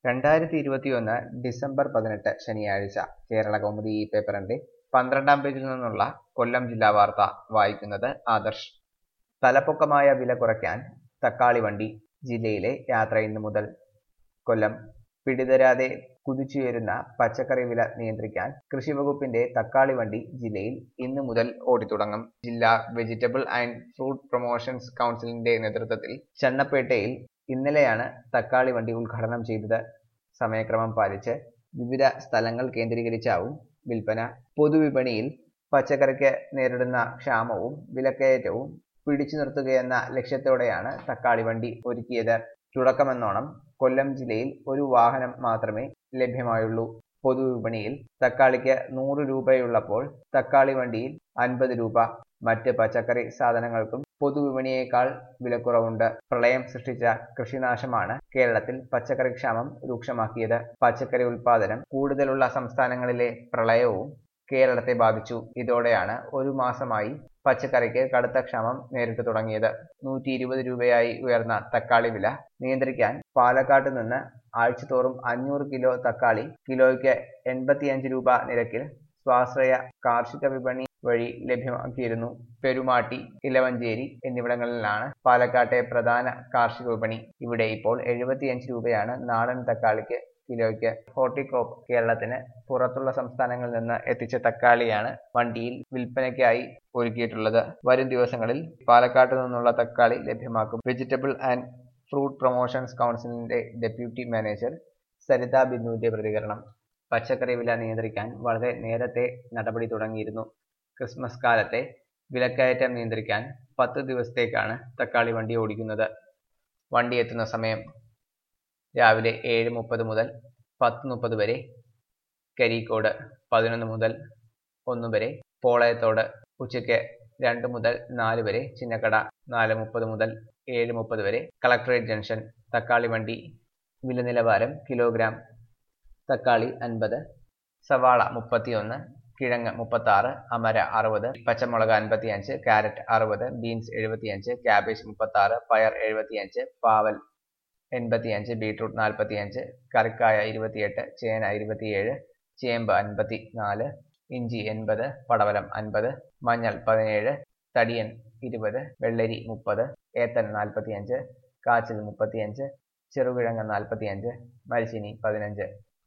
രണ്ടായിരത്തി ഇരുപത്തിയൊന്ന് ഡിസംബർ പതിനെട്ട് ശനിയാഴ്ച കേരള കൗമുദി ഈ പേപ്പറിന്റെ പന്ത്രണ്ടാം പേജിൽ നിന്നുള്ള കൊല്ലം ജില്ലാ വാർത്ത വായിക്കുന്നത് ആദർശ് തലപ്പൊക്കമായ വില കുറയ്ക്കാൻ തക്കാളി വണ്ടി ജില്ലയിലെ യാത്ര ഇന്നു മുതൽ കൊല്ലം പിടിതരാതെ കുതിച്ചുയരുന്ന പച്ചക്കറി വില നിയന്ത്രിക്കാൻ കൃഷിവകുപ്പിന്റെ തക്കാളി വണ്ടി ജില്ലയിൽ ഇന്നു മുതൽ ഓടിത്തുടങ്ങും ജില്ലാ വെജിറ്റബിൾ ആൻഡ് ഫ്രൂട്ട് പ്രൊമോഷൻസ് കൗൺസിലിന്റെ നേതൃത്വത്തിൽ ചണ്ണപ്പേട്ടയിൽ ഇന്നലെയാണ് തക്കാളി വണ്ടി ഉദ്ഘാടനം ചെയ്തത് സമയക്രമം പാലിച്ച് വിവിധ സ്ഥലങ്ങൾ കേന്ദ്രീകരിച്ചാവും വിൽപ്പന പൊതുവിപണിയിൽ പച്ചക്കറിക്ക് നേരിടുന്ന ക്ഷാമവും വിലക്കയറ്റവും പിടിച്ചു നിർത്തുകയെന്ന ലക്ഷ്യത്തോടെയാണ് തക്കാളി വണ്ടി ഒരുക്കിയത് തുടക്കമെന്നോണം കൊല്ലം ജില്ലയിൽ ഒരു വാഹനം മാത്രമേ ലഭ്യമായുള്ളൂ പൊതുവിപണിയിൽ തക്കാളിക്ക് നൂറ് രൂപയുള്ളപ്പോൾ തക്കാളി വണ്ടിയിൽ അൻപത് രൂപ മറ്റ് പച്ചക്കറി സാധനങ്ങൾക്കും പൊതുവിപണിയേക്കാൾ വിലക്കുറവുണ്ട് പ്രളയം സൃഷ്ടിച്ച കൃഷിനാശമാണ് കേരളത്തിൽ പച്ചക്കറി ക്ഷാമം രൂക്ഷമാക്കിയത് പച്ചക്കറി ഉൽപാദനം കൂടുതലുള്ള സംസ്ഥാനങ്ങളിലെ പ്രളയവും കേരളത്തെ ബാധിച്ചു ഇതോടെയാണ് ഒരു മാസമായി പച്ചക്കറിക്ക് കടുത്ത ക്ഷാമം നേരിട്ട് തുടങ്ങിയത് നൂറ്റി ഇരുപത് രൂപയായി ഉയർന്ന തക്കാളി വില നിയന്ത്രിക്കാൻ പാലക്കാട്ട് നിന്ന് ആഴ്ചതോറും അഞ്ഞൂറ് കിലോ തക്കാളി കിലോയ്ക്ക് എൺപത്തിയഞ്ച് രൂപ നിരക്കിൽ സ്വാശ്രയ കാർഷിക വിപണി വഴി ലഭ്യമാക്കിയിരുന്നു പെരുമാട്ടി ഇലവഞ്ചേരി എന്നിവിടങ്ങളിലാണ് പാലക്കാട്ടെ പ്രധാന കാർഷിക വിപണി ഇവിടെ ഇപ്പോൾ എഴുപത്തിയഞ്ച് രൂപയാണ് നാടൻ തക്കാളിക്ക് കിലോയ്ക്ക് ഹോർട്ടിക്രോപ്പ് കേരളത്തിന് പുറത്തുള്ള സംസ്ഥാനങ്ങളിൽ നിന്ന് എത്തിച്ച തക്കാളിയാണ് വണ്ടിയിൽ വിൽപ്പനയ്ക്കായി ഒരുക്കിയിട്ടുള്ളത് വരും ദിവസങ്ങളിൽ പാലക്കാട്ട് നിന്നുള്ള തക്കാളി ലഭ്യമാക്കും വെജിറ്റബിൾ ആൻഡ് ഫ്രൂട്ട് പ്രൊമോഷൻസ് കൗൺസിലിന്റെ ഡെപ്യൂട്ടി മാനേജർ സരിത ബിന്ദുവിന്റെ പ്രതികരണം പച്ചക്കറി വില നിയന്ത്രിക്കാൻ വളരെ നേരത്തെ നടപടി തുടങ്ങിയിരുന്നു ക്രിസ്മസ് കാലത്തെ വിലക്കയറ്റം നിയന്ത്രിക്കാൻ പത്ത് ദിവസത്തേക്കാണ് തക്കാളി വണ്ടി ഓടിക്കുന്നത് വണ്ടി എത്തുന്ന സമയം രാവിലെ ഏഴ് മുപ്പത് മുതൽ പത്ത് മുപ്പത് വരെ കരിക്കോട് പതിനൊന്ന് മുതൽ ഒന്ന് വരെ പോളയത്തോട് ഉച്ചയ്ക്ക് രണ്ട് മുതൽ നാല് വരെ ചിന്നക്കട നാല് മുപ്പത് മുതൽ ഏഴ് മുപ്പത് വരെ കളക്ടറേറ്റ് ജംഗ്ഷൻ തക്കാളി വണ്ടി വില നിലവാരം കിലോഗ്രാം തക്കാളി അൻപത് സവാള മുപ്പത്തിയൊന്ന് കിഴങ്ങ് മുപ്പത്തി ആറ് അമര അറുപത് പച്ചമുളക് അൻപത്തിയഞ്ച് ക്യാരറ്റ് അറുപത് ബീൻസ് എഴുപത്തിയഞ്ച് ക്യാബേജ് മുപ്പത്തി ആറ് പയർ എഴുപത്തിയഞ്ച് പാവൽ എൺപത്തിയഞ്ച് ബീട്രൂട്ട് നാൽപ്പത്തിയഞ്ച് കറിക്കായ ഇരുപത്തിയെട്ട് ചേന ഇരുപത്തിയേഴ് ചേമ്പ് അൻപത്തി നാല് ഇഞ്ചി എൺപത് പടവലം അൻപത് മഞ്ഞൾ പതിനേഴ് തടിയൻ ഇരുപത് വെള്ളരി മുപ്പത് ഏത്തൻ നാൽപ്പത്തിയഞ്ച് കാച്ചിൽ മുപ്പത്തിയഞ്ച് ചെറുകിഴങ്ങ് നാൽപ്പത്തിയഞ്ച് മരിച്ചിനി പതിനഞ്ച്